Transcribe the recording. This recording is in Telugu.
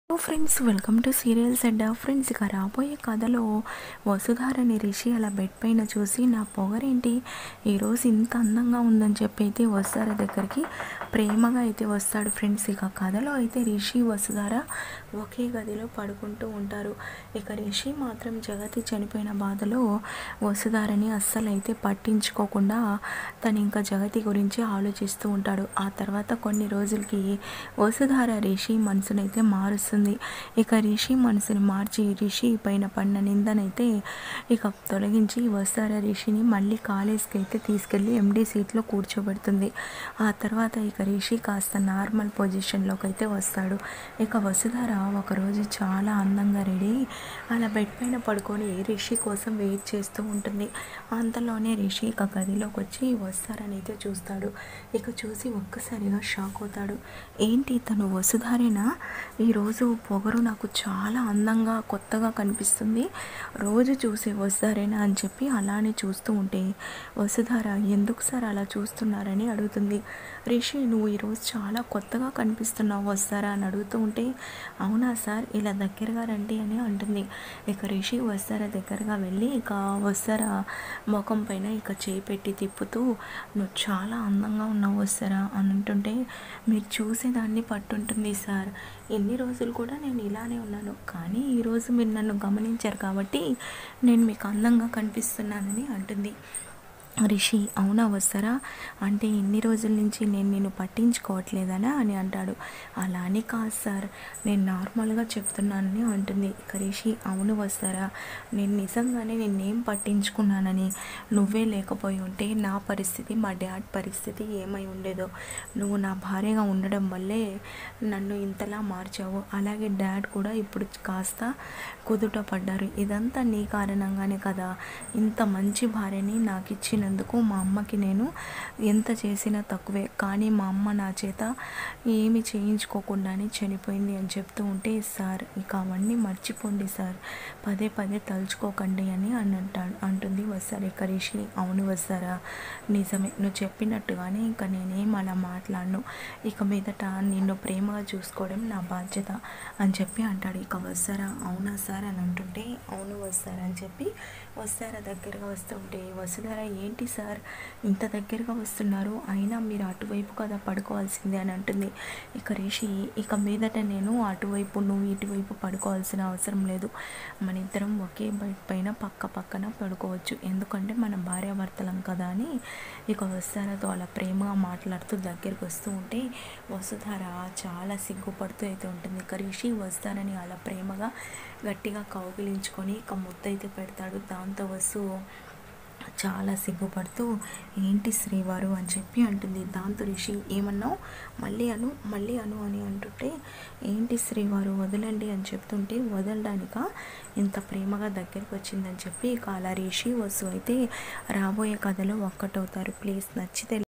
hello friends welcome to serials and friends ఇక రాబోయే కథలో వసుధారని రిషి అలా బెడ్ పైన చూసి నా పొగరేంటి ఈరోజు ఇంత అందంగా ఉందని చెప్పి అయితే వసుధార దగ్గరికి ప్రేమగా అయితే వస్తాడు ఫ్రెండ్స్ ఇక కథలో అయితే రిషి వసుధార ఒకే గదిలో పడుకుంటూ ఉంటారు ఇక రిషి మాత్రం జగతి చనిపోయిన బాధలో వసుధారని అస్సలు అయితే పట్టించుకోకుండా తను ఇంకా జగతి గురించి ఆలోచిస్తూ ఉంటాడు ఆ తర్వాత కొన్ని రోజులకి వసుధార రిషి మనసునైతే మారుస్తుంది ఇక రిషి మనసుని మార్చి రిషి పైన పడిన నిందనైతే ఇక తొలగించి వసుధార రిషిని మళ్ళీ కాలేజ్కి అయితే తీసుకెళ్ళి ఎండి సీట్లో కూర్చోబెడుతుంది ఆ తర్వాత ఇక రిషి కాస్త నార్మల్ పొజిషన్లోకి అయితే వస్తాడు ఇక వసుధార ఒకరోజు చాలా అందంగా రెడీ అయ్యి అలా బెడ్ పైన పడుకొని రిషి కోసం వెయిట్ చేస్తూ ఉంటుంది అంతలోనే రిషి ఇక గదిలోకి వచ్చి వస్తారని అయితే చూస్తాడు ఇక చూసి ఒక్కసారిగా షాక్ అవుతాడు ఏంటి తను వసుధారేనా ఈరోజు పొగరు నాకు చాలా అందంగా కొత్తగా కనిపిస్తుంది రోజు చూసే వసుధారేనా అని చెప్పి అలానే చూస్తూ ఉంటే వసుధార ఎందుకు సార్ అలా చూస్తున్నారని అడుగుతుంది రిషి నువ్వు ఈరోజు చాలా కొత్తగా కనిపిస్తున్నావు వస్తారా అని అడుగుతూ ఉంటే అవునా సార్ ఇలా దగ్గరగా రండి అని అంటుంది ఇక రిషి వస్తారా దగ్గరగా వెళ్ళి ఇక వస్తారా ముఖం పైన ఇక చేయి పెట్టి తిప్పుతూ నువ్వు చాలా అందంగా ఉన్నావు వస్తారా అని అంటుంటే మీరు చూసేదాన్ని పట్టుంటుంది సార్ ఎన్ని రోజులు కూడా నేను ఇలానే ఉన్నాను కానీ ఈరోజు మీరు నన్ను గమనించారు కాబట్టి నేను మీకు అందంగా కనిపిస్తున్నానని అంటుంది రిషి అవునా వస్తారా అంటే ఇన్ని రోజుల నుంచి నేను నిన్ను పట్టించుకోవట్లేదనా అని అంటాడు అలా అని కాదు సార్ నేను నార్మల్గా చెప్తున్నానని అంటుంది ఇక రిషి అవును వస్తారా నేను నిజంగానే నిన్నేం పట్టించుకున్నానని నువ్వే లేకపోయి ఉంటే నా పరిస్థితి మా డాడ్ పరిస్థితి ఏమై ఉండేదో నువ్వు నా భార్యగా ఉండడం వల్లే నన్ను ఇంతలా మార్చావు అలాగే డాడ్ కూడా ఇప్పుడు కాస్త కుదుట పడ్డారు ఇదంతా నీ కారణంగానే కదా ఇంత మంచి భార్యని నాకు ఇచ్చిన చేసినందుకు మా అమ్మకి నేను ఎంత చేసినా తక్కువే కానీ మా అమ్మ నా చేత ఏమి చేయించుకోకుండానే చనిపోయింది అని చెప్తూ ఉంటే సార్ ఇక అవన్నీ మర్చిపోండి సార్ పదే పదే తలుచుకోకండి అని అని అంటాడు అంటుంది వస్తారు ఇక రిషి అవును వస్తారా నిజమే నువ్వు చెప్పినట్టుగానే ఇంకా నేనేం అలా మాట్లాడను ఇక మీదట నిన్ను ప్రేమగా చూసుకోవడం నా బాధ్యత అని చెప్పి అంటాడు ఇక వస్తారా అవునా సార్ అని అంటుంటే అవును వస్తారా అని చెప్పి వస్తారా దగ్గరగా వస్తుంటే వసుధార ఏంటి ఏంటి సార్ ఇంత దగ్గరగా వస్తున్నారు అయినా మీరు అటువైపు కదా పడుకోవాల్సిందే అని అంటుంది ఇక రిషి ఇక మీదట నేను అటువైపు నువ్వు ఇటువైపు పడుకోవాల్సిన అవసరం లేదు మన ఇద్దరం ఒకే బెడ్ పైన పక్క పక్కన పడుకోవచ్చు ఎందుకంటే మన భార్యాభర్తలం కదా అని ఇక వస్తారతో అలా ప్రేమగా మాట్లాడుతూ దగ్గరికి వస్తూ ఉంటే వసుధార చాలా సిగ్గుపడుతూ అయితే ఉంటుంది ఇక రిషి వస్తారని అలా ప్రేమగా గట్టిగా కౌగిలించుకొని ఇక ముద్దైతే పెడతాడు దాంతో వస్తూ చాలా సిగ్గుపడుతూ ఏంటి శ్రీవారు అని చెప్పి అంటుంది దాంతో రిషి ఏమన్నావు మళ్ళీ అను మళ్ళీ అను అని అంటుంటే ఏంటి శ్రీవారు వదలండి అని చెప్తుంటే వదలడానిక ఇంత ప్రేమగా దగ్గరికి వచ్చిందని చెప్పి ఇక అలా రిషి వసు అయితే రాబోయే కథలో ఒక్కటవుతారు ప్లీజ్ నచ్చితే